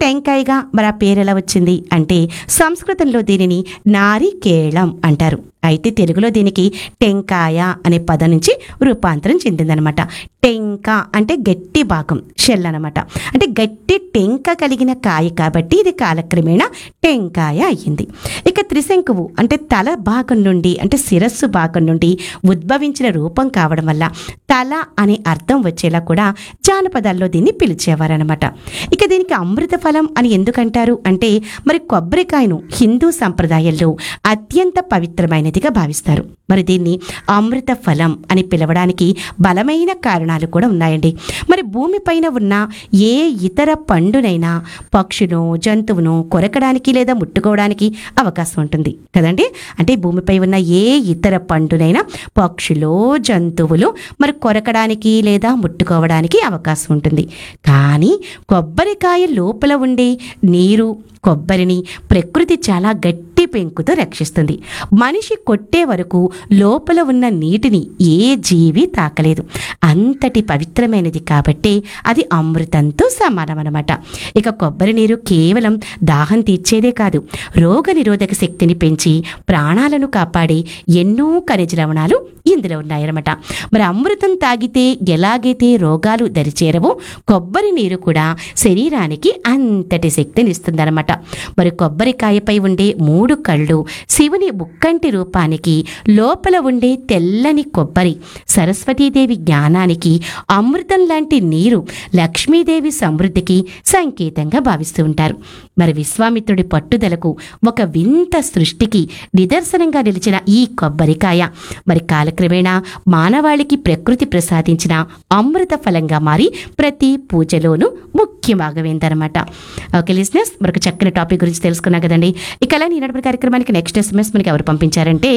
టెంకాయగా మరి ఆ పేరు ఎలా వచ్చింది అంటే సంస్కృతంలో దీనిని నారికేళం అంటారు అయితే తెలుగులో దీనికి టెంకాయ అనే పదం నుంచి రూపాంతరం చెందిందనమాట టెంక అంటే గట్టి భాగం షెల్ అనమాట అంటే గట్టి టెంక కలిగిన కాయ కాబట్టి ఇది కాలక్రమేణా టెంకాయ అయ్యింది ఇక త్రిశంకువు అంటే తల భాగం నుండి అంటే శిరస్సు భాగం నుండి ఉద్భవించిన రూపం కావడం వల్ల తల అనే అర్థం వచ్చేలా కూడా జానపదాల్లో దీన్ని పిలిచేవారనమాట ఇక దీనికి అమృత ఫలం అని ఎందుకంటారు అంటే మరి కొబ్బరికాయను హిందూ సంప్రదాయంలో అత్యంత పవిత్రమైనదిగా భావిస్తారు మరి దీన్ని అమృత ఫలం అని పిలవడానికి బలమైన కారణాలు కూడా ఉన్నాయండి మరి భూమిపైన ఉన్న ఏ ఇతర పండునైనా పక్షును జంతువును కొరకడానికి లేదా ముట్టుకోవడానికి అవకాశం ఉంటుంది కదండి అంటే భూమిపై ఉన్న ఏ ఇతర పండునైనా పక్షులు జంతువులు మరి కొరకడానికి లేదా ముట్టుకోవడానికి అవకాశం ఉంటుంది కానీ కొబ్బరికాయ లోపల ఉండే నీరు కొబ్బరిని ప్రకృతి చాలా గట్టి పెంకుతో రక్షిస్తుంది మనిషి కొట్టే వరకు లోపల ఉన్న నీటిని ఏ జీవి తాకలేదు అంతటి పవిత్రమైనది కాబట్టి అది అమృతంతో సమానమన్నమాట ఇక కొబ్బరి నీరు కేవలం దాహం తీర్చేదే కాదు రోగ నిరోధక శక్తిని పెంచి ప్రాణాలను కాపాడే ఎన్నో ఖనిజ లవణాలు ఇందులో ఉన్నాయన్నమాట మరి అమృతం తాగితే ఎలాగైతే రోగాలు దరిచేరవో కొబ్బరి నీరు కూడా శరీరానికి అంతటి శక్తిని ఇస్తుందన్నమాట మరి కొబ్బరికాయపై ఉండే మూడు కళ్ళు శివుని ముక్కంటి రూపానికి లోపల ఉండే తెల్లని కొబ్బరి సరస్వతీదేవి జ్ఞానానికి అమృతం లాంటి నీరు లక్ష్మీదేవి సమృద్ధికి సంకేతంగా భావిస్తూ ఉంటారు మరి విశ్వామిత్రుడి పట్టుదలకు ఒక వింత సృష్టికి నిదర్శనంగా నిలిచిన ఈ కొబ్బరికాయ మరి కాలక్రమేణా మానవాళికి ప్రకృతి ప్రసాదించిన అమృత ఫలంగా మారి ప్రతి పూజలోనూ ముఖ్య భాగమైందనమాట ఓకే లిజినెస్ మరొక చక్కని టాపిక్ గురించి తెలుసుకున్నా కదండి ఇక అలా ఈనాటి కార్యక్రమానికి నెక్స్ట్ ఎస్ఎంఎస్ మనకి ఎవరు పంపించారంటే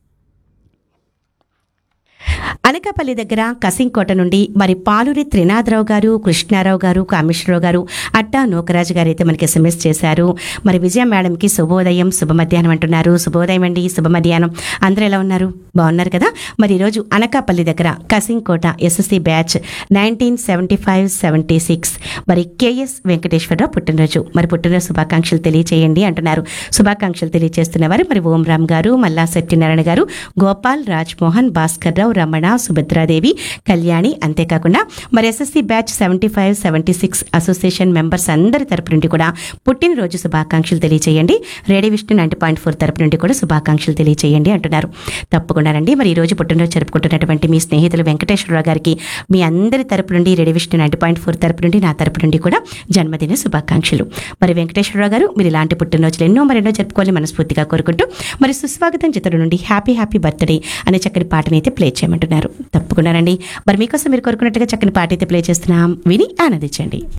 అనకాపల్లి దగ్గర కసింకోట నుండి మరి పాలూరి త్రినాథరావు గారు కృష్ణారావు గారు కామేశ్వరరావు గారు అట్టా నూకరాజు గారు అయితే మనకి ఎస్ఎంఎస్ చేశారు మరి విజయ మేడంకి శుభోదయం శుభ మధ్యాహ్నం అంటున్నారు శుభోదయం అండి శుభ మధ్యాహ్నం అందరూ ఎలా ఉన్నారు బాగున్నారు కదా మరి ఈరోజు అనకాపల్లి దగ్గర Kasimkota SSC batch nineteen seventy five seventy six మరి కేఎస్ వెంకటేశ్వరరావు పుట్టినరోజు మరి పుట్టినరోజు శుభాకాంక్షలు తెలియచేయండి అంటున్నారు శుభాకాంక్షలు తెలియజేస్తున్నవారు మరి ఓం రామ్ గారు మల్లా సత్యనారాయణ గారు గోపాల్ రాజ్ మోహన్ భాస్కర్ రావు రమణ సుభద్రాదేవి కళ్యాణి అంతేకాకుండా మరి SSC batch seventy five seventy six association members అందరి తరపు నుండి కూడా పుట్టినరోజు శుభాకాంక్షలు తెలియచేయండి radio Vishnu ninety point four తరపు నుండి కూడా శుభాకాంక్షలు తెలియచేయండి అంటున్నారు తప్పకుండానండి మరి ఈ రోజు పుట్టినరోజు జరుపుకుంటున్నటువంటి మీ స్నేహితులు వెంకటేశ్వరరావు గారికి మీ అందరి తరపు నుండి radio Vishnu ninety point four తరపు నుండి నా తరపు నుండి కూడా జన్మదిన శుభాకాంక్షలు మరి వెంకటేశ్వరరావు గారు మీరు ఇలాంటి పుట్టినరోజులు ఎన్నో మరెన్నో జరుపుకోవాలని మనస్ఫూర్తిగా కోరుకుంటూ మరి సుస్వాగతం చిత్రం నుండి హ్యాపీ హ్యాపీ బర్త్డే అనే చక్కని పాటని అయితే ప్లే చేయమంటున్నారు తప్పకుండానండి మరి మీకోసం మీరు కోరుకున్నట్టుగా చక్కని పాట అయితే ప్లే చేస్తున్నాం విని ఆనందించండి